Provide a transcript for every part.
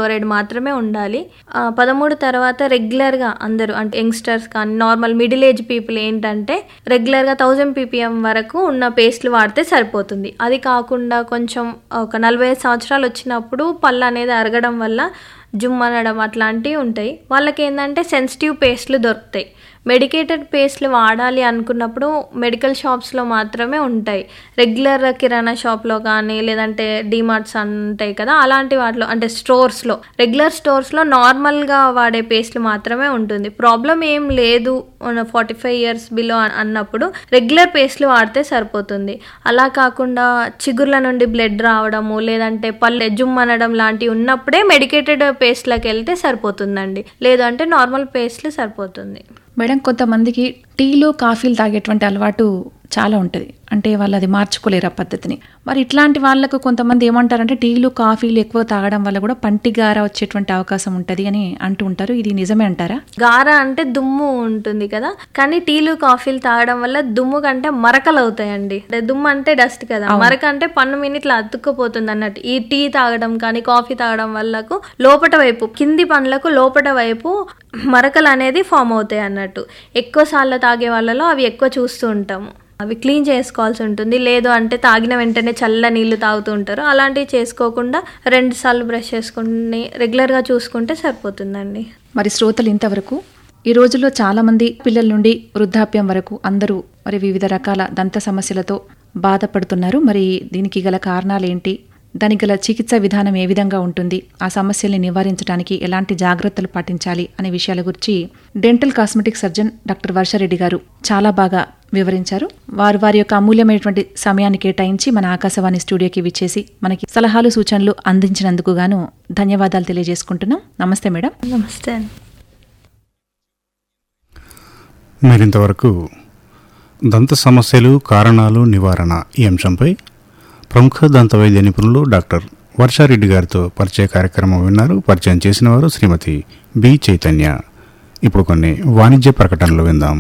chloride మాత్రమే ఉండాలి ఆ, పదమూడు తర్వాత రెగ్యులర్గా అందరూ అంటే యంగ్స్టర్స్ కానీ నార్మల్ మిడిల్ ఏజ్ పీపుల్ ఏంటంటే రెగ్యులర్గా థౌజండ్ పీపీఎం వరకు ఉన్న పేస్ట్లు వాడితే సరిపోతుంది అది కాకుండా కొంచెం ఒక నలభై ఐదు సంవత్సరాలు వచ్చినప్పుడు పళ్ళు అనేది అరగడం వల్ల జుమ్ అనడం అట్లాంటివి ఉంటాయి వాళ్ళకి ఏంటంటే సెన్సిటివ్ పేస్ట్లు దొరుకుతాయి మెడికేటెడ్ పేస్ట్లు వాడాలి అనుకున్నప్పుడు మెడికల్ షాప్స్లో మాత్రమే ఉంటాయి రెగ్యులర్ కిరాణా షాప్లో కానీ లేదంటే డిమార్ట్స్ ఉంటాయి కదా అలాంటి వాటిలో అంటే స్టోర్స్లో రెగ్యులర్ స్టోర్స్లో నార్మల్గా వాడే పేస్ట్లు మాత్రమే ఉంటుంది ప్రాబ్లం ఏం లేదు ఫార్టీ ఫైవ్ ఇయర్స్ బిలో అన్నప్పుడు రెగ్యులర్ పేస్ట్లు వాడితే సరిపోతుంది అలా కాకుండా చిగుర్ల నుండి బ్లడ్ రావడము లేదంటే పల్లె జుమ్ అనడం లాంటివి ఉన్నప్పుడే మెడికేటెడ్ పేస్ట్లకు వెళ్తే సరిపోతుందండి లేదంటే నార్మల్ పేస్ట్లు సరిపోతుంది మేడం కొంతమందికి టీలు కాఫీలు తాగేటువంటి అలవాటు చాలా ఉంటుంది అంటే వాళ్ళు అది మార్చుకోలేరు ఆ పద్ధతిని మరి ఇట్లాంటి వాళ్ళకు కొంతమంది ఏమంటారంటే టీలు కాఫీలు ఎక్కువ తాగడం వల్ల కూడా పంటి గార వచ్చేటువంటి అవకాశం ఉంటుంది అని అంటూ ఉంటారు ఇది నిజమే అంటారా గార అంటే దుమ్ము ఉంటుంది కదా కానీ టీలు కాఫీలు తాగడం వల్ల దుమ్ము కంటే మరకలు అవుతాయండి అంటే దుమ్ము అంటే డస్ట్ కదా మరక అంటే పన్ను మీద ఇట్లా అతుక్కుపోతుంది అన్నట్టు ఈ టీ తాగడం కానీ కాఫీ తాగడం వల్లకు లోపట వైపు కింది పండ్లకు లోపట వైపు మరకలు అనేది ఫామ్ అవుతాయి అన్నట్టు ఎక్కువ సార్లు తాగే వాళ్ళలో అవి ఎక్కువ చూస్తూ ఉంటాము అవి క్లీన్ చేసుకోవాల్సి ఉంటుంది లేదు అంటే తాగిన వెంటనే చల్ల నీళ్లు తాగుతూ ఉంటారు అలాంటివి చేసుకోకుండా రెండు సార్లు బ్రష్ చేసుకుని రెగ్యులర్గా చూసుకుంటే సరిపోతుందండి మరి శ్రోతలు ఇంతవరకు ఈ రోజుల్లో చాలా మంది పిల్లల నుండి వృద్ధాప్యం వరకు అందరూ మరి వివిధ రకాల దంత సమస్యలతో బాధపడుతున్నారు మరి దీనికి గల కారణాలు ఏంటి దానికి గల చికిత్స విధానం ఏ విధంగా ఉంటుంది ఆ సమస్యల్ని నివారించడానికి ఎలాంటి జాగ్రత్తలు పాటించాలి అనే విషయాల గురించి dental cosmetic surgeon doctor Varsha Reddy గారు చాలా బాగా వివరించారు వారు వారి యొక్క అమూల్యమైనటువంటి సమయాన్ని కేటాయించి మన ఆకాశవాణి స్టూడియోకి విచ్చేసి మనకి సలహాలు సూచనలు అందించినందుకు గాను ధన్యవాదాలు తెలియజేసుకుంటున్నాం నమస్తే మేడం నమస్తే అండి మీరింతవరకు దంత సమస్యలు కారణాలు నివారణ ఈ అంశంపై ప్రముఖ దంత వైద్య నిపుణులు డాక్టర్ వర్షారెడ్డి గారితో పరిచయ కార్యక్రమం విన్నారు పరిచయం చేసిన వారు శ్రీమతి బి చైతన్య ఇప్పుడు కొన్ని వాణిజ్య ప్రకటనలు విందాం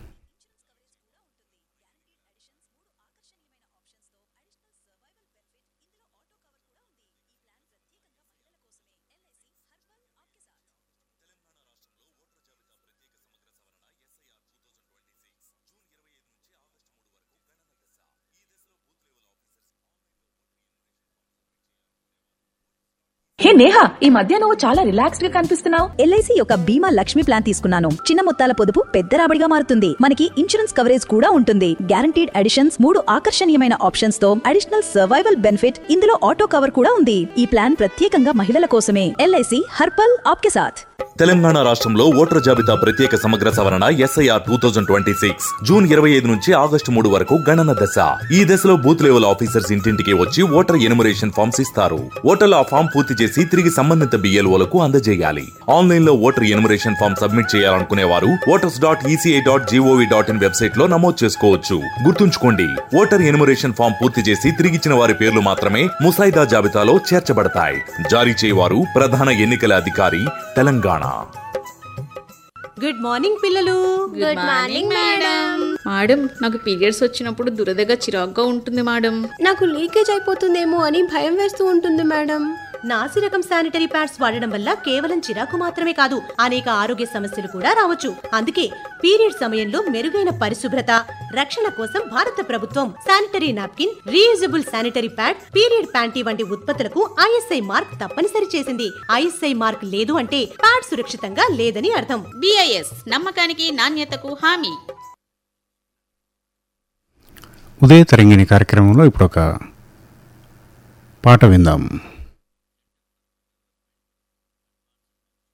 హే నేహా ఈ మధ్య నువ్వు చాలా రిలాక్స్డ్ గా కనిపిస్తున్నావు ఎల్ఐసి యొక్క బీమా లక్ష్మి ప్లాన్ తీసుకున్నాను చిన్న మొత్తాల పొదుపు పెద్ద రాబడిగా మారుతుంది మనకి ఇన్సూరెన్స్ కవరేజ్ కూడా ఉంటుంది గ్యారంటీడ్ అడిషన్స్ మూడు ఆకర్షణీయమైన ఆప్షన్స్ తో అడిషనల్ సర్వైవల్ బెనిఫిట్ ఇందులో ఆటో కవర్ కూడా ఉంది ఈ ప్లాన్ ప్రత్యేకంగా మహిళల కోసమే ఎల్ఐసి హర్పల్ ఆప్కే సాథ్ తెలంగాణ రాష్ట్రంలో ఓటర్ జాబితా ప్రత్యేక సమగ్ర సవరణ SIR two thousand twenty six June ఇరవై ఐదు నుంచి ఆగస్టు మూడు వరకు గణన దశ ఈ దశలో బూత్ లెవెల్ ఆఫీసర్స్ ఇంటింటికి వచ్చి ఓటర్ ఎనుమరేషన్ ఫామ్స్ ఇస్తారు ఓటర్లు ఆ ఫామ్ పూర్తి చేసి తిరిగి సంబంధిత బిఎల్ఓలకు అందజేయాలి ఆన్లైన్ లో ఓటర్ ఎనుమరేషన్ ఫామ్ సబ్మిట్ చేయాలనుకునే వారు voters dot ECI dot GOV dot in website లో నమోదు చేసుకోవచ్చు గుర్తుంచుకోండి ఓటర్ ఎనుమరేషన్ ఫామ్ పూర్తి చేసి తిరిగిచ్చిన వారి పేర్లు మాత్రమే ముసాయిదా జాబితాలో చేర్చబడతాయి జారీ చేయవారు ప్రధాన ఎన్నికల అధికారి తెలంగాణ గుడ్ మార్నింగ్ పిల్లలు గుడ్ మార్నింగ్ మేడం మేడం నాకు పీరియడ్స్ వచ్చినప్పుడు దురదగా చిరాగ్గా ఉంటుంది మేడం నాకు లీకేజ్ అయిపోతుందేమో అని భయం వేస్తూ ఉంటుంది మేడం నాసి రకం శానిటరీ ప్యాడ్స్ వాడడం వల్ల కేవలం చిరాకు మాత్రమే కాదు అనేక ఆరోగ్య సమస్యలు కూడా రావచ్చు అందుకే పీరియడ్ సమయంలో మెరుగైన పరిశుభ్రత రక్షణ కోసం భారత ప్రభుత్వం sanitary napkin reusable sanitary pad period panty వంటి ఉత్పత్తులకు ఐఎస్ఐ మార్క్ తప్పనిసరి చేసింది ఐఎస్ఐ మార్క్ లేదు అంటే ప్యాడ్ సురక్షితంగా లేదని అర్థం బిఐఎస్ నమ్మకానికి నాణ్యతకు హామీ ఉదయ తరంగిణి కార్యక్రమంలో ఇప్పుడు ఒక పాట విందాం